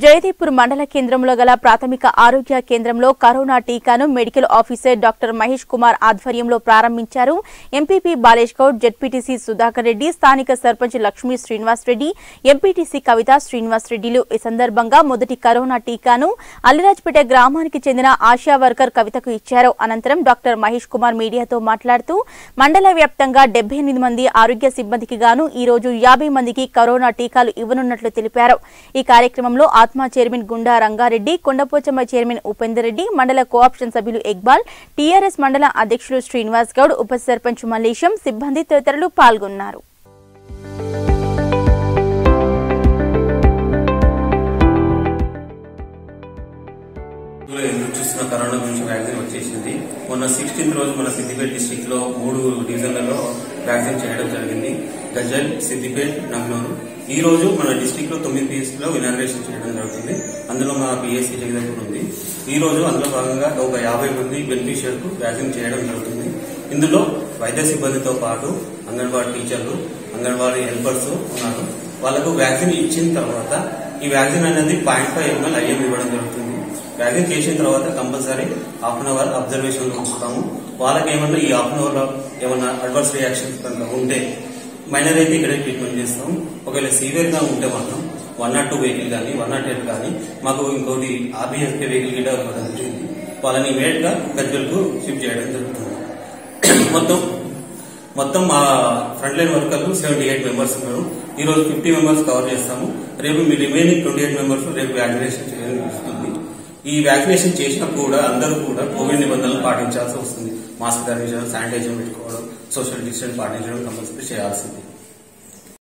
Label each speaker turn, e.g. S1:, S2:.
S1: జయదేపూర్ మండల కేంద్రంలో గల ప్రాథమిక ఆరోగ్య కేంద్రంలో కరోనా టీకాను medical officer doctor Mahesh Kumar ఆధ్వర్యంలో ప్రారంభించారు ఎంపీపీ బాలేష్ గౌడ్ జెడ్పీటీసీ సుధాకర్ రెడ్డి స్థానిక సర్పంచ్ లక్ష్మీ శ్రీనివాస్ రెడ్డి ఎంపీటీసీ కవిత శ్రీనివాస్ రెడ్డిలు ఈ సందర్భంగా మొదటి కరోనా టీకాను అల్లిరాజ్పేట గ్రామానికి చెందిన ఆశా వర్కర్ కవితకు ఇచ్చారు అనంతరం డాక్టర్ మహేష్ కుమార్ మీడియాతో మాట్లాడుతూ మండల వ్యాప్తంగా డెబ్బై ఎనిమిది మంది ఆరోగ్య సిబ్బందికి గాను ఈ రోజు యాభై మందికి కరోనా టీకాలు ఇవ్వనున్నట్లు తెలిపారు ఈ కార్యక్రమంలో ఆత్మ చైర్మన్ గుండా రంగారెడ్డి కొండపోచమ్మ చైర్మన్ ఉపేందర్ రెడ్డి మండల కోఆప్షన్ సభ్యులు ఇక్బాల్ టీఆర్ఎస్ మండల అధ్యక్షులు శ్రీనివాస్ గౌడ్ ఉప సర్పంచ్ మల్లేశం సిబ్బంది తదితరులు పాల్గొన్నారు
S2: ఇందులో ఎదురు చూస్తున్న కరోనా గురించి వ్యాక్సిన్ వచ్చేసింది మొన్న సిక్స్టీన్త్ రోజు మన సిద్దిపేట డిస్టిక్ లో మూడు డివిజన్లలో వ్యాక్సిన్ చేయడం జరిగింది గజల్ సిద్దిపేట్ నగ్నూరు ఈ రోజు మన డిస్టిక్ లో తొమ్మిది పిఎస్సీ లో ఇనాగ్రేషన్ చేయడం జరుగుతుంది అందులో మన పిఎస్సీ జగదపూర్ ఉంది ఈ రోజు అందులో భాగంగా ఒక యాభై మంది బెనిఫిషియర్ కు వ్యాక్సిన్ చేయడం జరుగుతుంది ఇందులో వైద్య సిబ్బందితో పాటు అంగన్వాడీ టీచర్లు అంగన్వాడీ హెల్పర్స్ ఉన్నారు వాళ్ళకు వ్యాక్సిన్ ఇచ్చిన తర్వాత ఈ వ్యాక్సిన్ అనేది పాయింట్ ఫైవ్ ఎంఎల్ ఐఎం ఇవ్వడం జరుగుతుంది వ్యాక్సిన్ చేసిన తర్వాత compulsory half an hour observation లో ఉంచుతాము వాళ్ళకి ఏమన్నా ఈ హాఫ్ అన్ అవర్ లో ఏమన్నా అడ్వర్స్ రియాక్షన్స్ కనుక ఉంటే మైనర్ అయితే ఇక్కడే ట్రీట్మెంట్ చేస్తాం ఒకవేళ సీవియర్ గా ఉంటే మాత్రం వన్ నాట్ టూ వెహికల్ కానీ వన్ నాట్ ఎయిట్ కానీ మాకు ఇంకోటి ఆర్బీఎస్కే వెహికల్ గిట్ట ఇవ్వడం జరిగింది వాళ్ళని ఇమీడియట్ గా గజ్వెల్కు షిఫ్ట్ చేయడం జరుగుతుంది మొత్తం మొత్తం మా ఫ్రంట్ లైన్ వర్కర్లు సెవెంటీ ఎయిట్ మెంబర్స్ ఉన్నారు ఈ రోజు ఫిఫ్టీ మెంబర్స్ కవర్ చేస్తాము రేపు మీ రిమైనింగ్ ట్వంటీ ఎయిట్ మెంబర్స్ రేపు వ్యాక్సినేషన్ చేయడం జరుగుతుంది ఈ వ్యాక్సినేషన్ చేసినా కూడా అందరూ కూడా కోవిడ్ నిబంధనలు పాటించాల్సి వస్తుంది మాస్క్ ధరించడం శానిటైజర్ పెట్టుకోవడం సోషల్ డిస్టెన్స్ పాటించడం కంపల్సరీ చేయాల్సింది